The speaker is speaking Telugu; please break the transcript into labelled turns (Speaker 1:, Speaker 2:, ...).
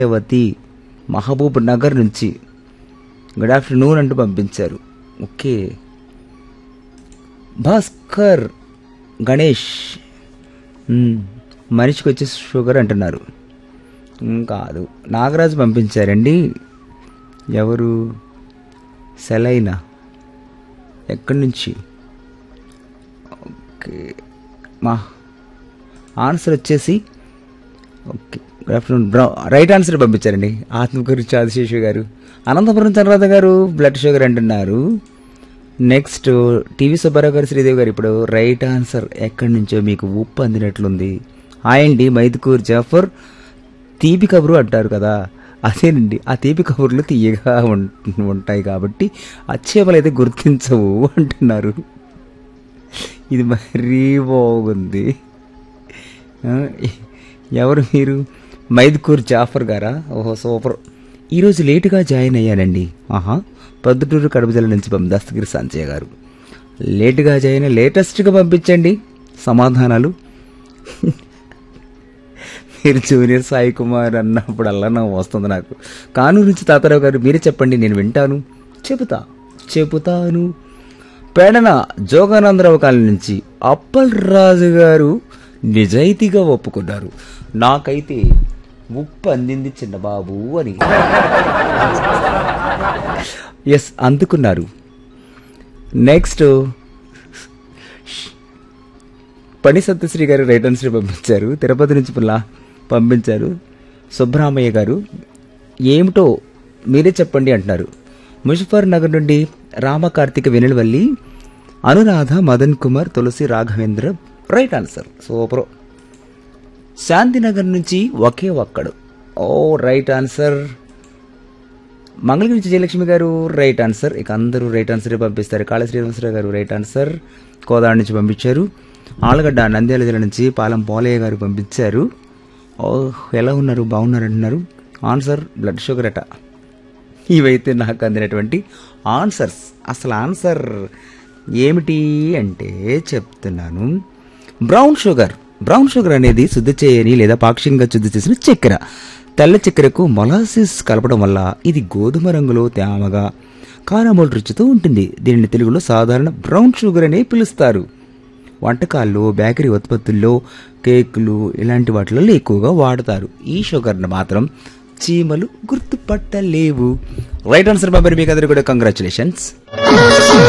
Speaker 1: సత్యవతి మహబూబ్ నగర్ నుంచి గుడ్ ఆఫ్టర్నూన్ అంటూ పంపించారు ఓకే భాస్కర్ గణేష్ మ్మ్. మనిషికి వచ్చి షుగర్ అంటున్నారు మ్మ్, కాదు నాగరాజు పంపించారండి ఎవరు సెలైనా ఎక్కడి నుంచి ఓకే మా ఆన్సర్ వచ్చేసి ఓకే గుడ్ ఆఫ్టర్నూన్ బ్రౌ రైట్ ఆన్సర్ పంపించారండి ఆత్మకూరు ఆదిశేషు గారు అనంతపురం చంద్రరాధ గారు బ్లడ్ షుగర్ అంటున్నారు నెక్స్ట్ టీవీ సుబ్బారావు గారు శ్రీదేవి గారు ఇప్పుడు రైట్ ఆన్సర్ ఎక్కడి నుంచో మీకు ఉప్పు అందినట్లుంది హాయ్ అండి మైదుకూర్ జాఫర్ తీపి కబురు అంటారు కదా అదేనండి ఆ తీపి కబుర్లు తీయగా ఉం- ఉంటాయి కాబట్టి అచ్చేపలు అయితే గుర్తించవు అంటున్నారు ఇది మరీ బాగుంది ఆ, ఎవరు మీరు మైదుకూర్ జాఫర్ గారా ఓహో సూపర్ ఈరోజు లేటుగా జాయిన్ అయ్యానండి ఆహా పొద్దుటూరు కడప జిల్లా నుంచి పంపి దస్తగిరి సంజయ్ గారు లేటుగా జాయిన్ అయ్యి లేటెస్ట్గా పంపించండి సమాధానాలు మీరు జూనియర్ సాయి కుమార్ అన్నప్పుడల్లా నాకు వస్తుంది నాకు కానూరు నుంచి తాతారావు గారు మీరే చెప్పండి నేను వింటాను చెబుతా చెబుతాను పేడన జోగానందరావు కాలనీ నుంచి అప్పల్ రాజు గారు నిజాయితీగా ఒప్పుకున్నారు నాకైతే ఉప్పు అందింది చిన్న బాబు అని ఎస్ అందుకున్నారు నెక్స్ట్ పని సత్యశ్రీ గారు రైట్ ఆన్సర్ పంపించారు తిరుపతి నుంచి పుల్లా పంపించారు సుబ్రహ్మయ్య గారు ఏమిటో మీరే చెప్పండి అంటున్నారు ముజఫర్ నగర్ నుండి Ramakarthika Venulavalli Anuradha Madan Kumar Tulasi Raghavendra right answer super Shantinagar నుంచి ఒకే ఒక్కడు ఓ రైట్ ఆన్సర్ మంగళగిరి నుంచి జయలక్ష్మి గారు రైట్ ఆన్సర్ ఇక అందరూ రైట్ ఆన్సరే పంపిస్తారు కాళ శ్రీనివాసరావు గారు రైట్ ఆన్సర్ కోదాడ నుంచి పంపించారు ఆలగడ్డ నంద్యాల జిల్లా నుంచి పాలెం పోలయ్య గారు పంపించారు ఓ ఎలా ఉన్నారు బాగున్నారు అంటున్నారు ఆన్సర్ బ్లడ్ షుగర్ అట ఇవైతే నాకు అందినటువంటి ఆన్సర్స్ అసలు ఆన్సర్ ఏమిటి అంటే చెప్తున్నాను బ్రౌన్ షుగర్ బ్రౌన్ షుగర్ అనేది శుద్ధి చేయని లేదా పాక్షికంగా శుద్ధి చేసిన చక్కెర తెల్ల చక్కెరకు మొలాసిస్ కలపడం వల్ల ఇది గోధుమ రంగులో తేమగా కారమోల్ రుచితో ఉంటుంది దీనిని తెలుగులో సాధారణ బ్రౌన్ షుగర్ అనే పిలుస్తారు వంటకాల్లో బేకరీ ఉత్పత్తుల్లో కేకులు ఇలాంటి వాటిల్లో ఎక్కువగా వాడతారు ఈ షుగర్ను మాత్రం చీమలు గుర్తుపట్టలేవు రైట్ ఆన్సర్ బాబరి మీకు అందరికీ కూడా కంగ్రాచులేషన్స్